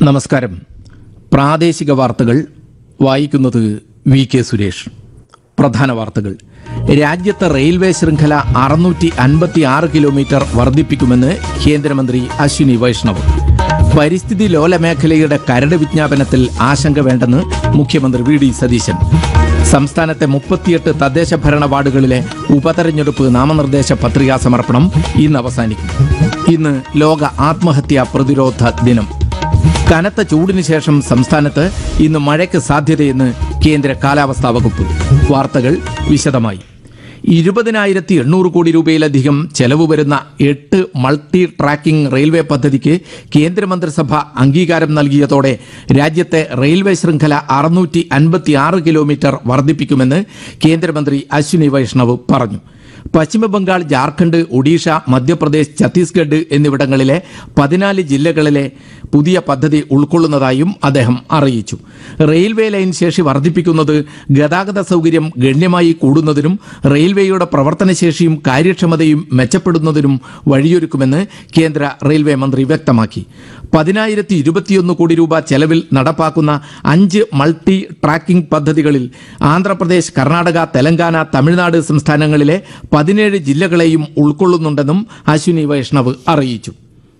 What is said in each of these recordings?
നമസ്കാരം പ്രാദേശിക വാർത്തകൾ വായിക്കുന്നത് വി കെ സുരേഷ് പ്രധാന വാർത്തകൾ രാജ്യത്തെ റെയിൽവേ ശൃംഖല അറുന്നൂറ്റി അൻപത്തി ആറ് കിലോമീറ്റർ വർദ്ധിപ്പിക്കുമെന്ന് കേന്ദ്രമന്ത്രി അശ്വിനി വൈഷ്ണവ് പരിസ്ഥിതി ലോല മേഖലയുടെ കരട് വിജ്ഞാപനത്തിൽ ആശങ്ക വേണ്ടെന്ന് മുഖ്യമന്ത്രി വി ഡി സതീശൻ സംസ്ഥാനത്തെ മുപ്പത്തിയെട്ട് തദ്ദേശ ഭരണ വാർഡുകളിലെ ഉപതെരഞ്ഞെടുപ്പ് നാമനിർദ്ദേശ പത്രികാ സമർപ്പണം ഇന്ന് അവസാനിക്കും ഇന്ന് ലോക ആത്മഹത്യാ പ്രതിരോധ ദിനം കനത്ത ചൂടിന് ശേഷം സംസ്ഥാനത്ത് ഇന്ന് മഴയ്ക്ക് സാധ്യതയെന്ന് കേന്ദ്ര കാലാവസ്ഥാ വകുപ്പ് വാർത്തകൾ വിശദമായി ഇരുപതിനായിരത്തി എണ്ണൂറ് കോടി രൂപയിലധികം ചെലവ് വരുന്ന എട്ട് മൾട്ടി ട്രാക്കിംഗ് റെയിൽവേ പദ്ധതിക്ക് കേന്ദ്രമന്ത്രിസഭ അംഗീകാരം നൽകിയതോടെ രാജ്യത്തെ റെയിൽവേ ശൃംഖല അറുന്നൂറ്റി അൻപത്തി ആറ് കിലോമീറ്റർ വർദ്ധിപ്പിക്കുമെന്ന് കേന്ദ്രമന്ത്രി അശ്വിനി വൈഷ്ണവ് പറഞ്ഞു പശ്ചിമബംഗാൾ ജാർഖണ്ഡ് ഒഡീഷ മധ്യപ്രദേശ് ഛത്തീസ്ഗഡ് എന്നിവിടങ്ങളിലെ പതിനാല് ജില്ലകളിലെ പുതിയ പദ്ധതി ഉൾക്കൊള്ളുന്നതായും അദ്ദേഹം അറിയിച്ചു റെയിൽവേ ലൈൻ ശേഷി വർദ്ധിപ്പിക്കുന്നത് ഗതാഗത സൗകര്യം ഗണ്യമായി കൂടുന്നതിനും റെയിൽവേയുടെ പ്രവർത്തനശേഷിയും കാര്യക്ഷമതയും മെച്ചപ്പെടുന്നതിനും വഴിയൊരുക്കുമെന്ന് കേന്ദ്ര റെയിൽവേ മന്ത്രി വ്യക്തമാക്കി പതിനായിരത്തി ഇരുപത്തിയൊന്ന് കോടി രൂപ ചെലവിൽ നടപ്പാക്കുന്ന അഞ്ച് മൾട്ടി ട്രാക്കിംഗ് പദ്ധതികളിൽ ആന്ധ്രാപ്രദേശ് കർണാടക തെലങ്കാന തമിഴ്നാട് സംസ്ഥാനങ്ങളിലെ പതിനേഴ് ജില്ലകളെയും ഉൾക്കൊള്ളുന്നുണ്ടെന്നും അശ്വിനി വൈഷ്ണവ് അറിയിച്ചു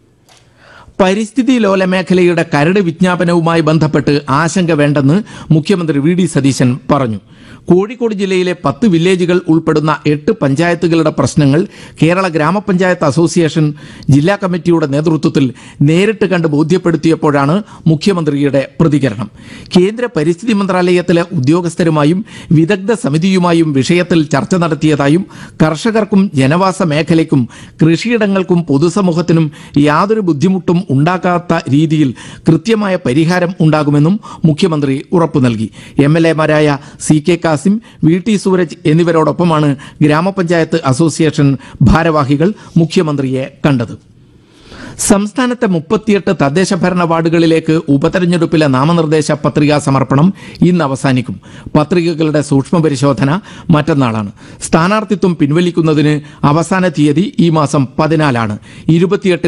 പരിസ്ഥിതി ലോല മേഖലയുടെ കരട് വിജ്ഞാപനവുമായി ബന്ധപ്പെട്ട് ആശങ്ക വേണ്ടെന്ന് മുഖ്യമന്ത്രി വി ഡി സതീശൻ പറഞ്ഞു കോഴിക്കോട് ജില്ലയിലെ പത്ത് വില്ലേജുകൾ ഉൾപ്പെടുന്ന എട്ട് പഞ്ചായത്തുകളുടെ പ്രശ്നങ്ങൾ കേരള ഗ്രാമപഞ്ചായത്ത് അസോസിയേഷൻ ജില്ലാ കമ്മിറ്റിയുടെ നേതൃത്വത്തിൽ നേരിട്ട് കണ്ട് ബോധ്യപ്പെടുത്തിയപ്പോഴാണ് മുഖ്യമന്ത്രിയുടെ പ്രതികരണം കേന്ദ്ര പരിസ്ഥിതി മന്ത്രാലയത്തിലെ ഉദ്യോഗസ്ഥരുമായും വിദഗ്ധ സമിതിയുമായും വിഷയത്തിൽ ചർച്ച നടത്തിയതായും കർഷകർക്കും ജനവാസ മേഖലയ്ക്കും കൃഷിയിടങ്ങൾക്കും പൊതുസമൂഹത്തിനും യാതൊരു ബുദ്ധിമുട്ടും ഉണ്ടാക്കാത്ത രീതിയിൽ കൃത്യമായ പരിഹാരം ഉണ്ടാകുമെന്നും മുഖ്യമന്ത്രി ഉറപ്പു നൽകി എം എൽ എമാരായ C K Kasim V T Sooraj എന്നിവരോടൊപ്പമാണ് ഗ്രാമപഞ്ചായത്ത് അസോസിയേഷൻ ഭാരവാഹികൾ മുഖ്യമന്ത്രിയെ കണ്ടത് സംസ്ഥാനത്തെ മുപ്പത്തിയെട്ട് തദ്ദേശ ഭരണ വാർഡുകളിലേക്ക് ഉപതെരഞ്ഞെടുപ്പിലെ നാമനിർദ്ദേശ പത്രികാ സമർപ്പണം ഇന്ന് അവസാനിക്കും പത്രികകളുടെ സൂക്ഷ്മ പരിശോധന മറ്റന്നാളാണ് സ്ഥാനാർത്ഥിത്വം പിൻവലിക്കുന്നതിന് അവസാന തീയതി ഈ മാസം പതിനാലാണ് ഇരുപത്തിയെട്ട്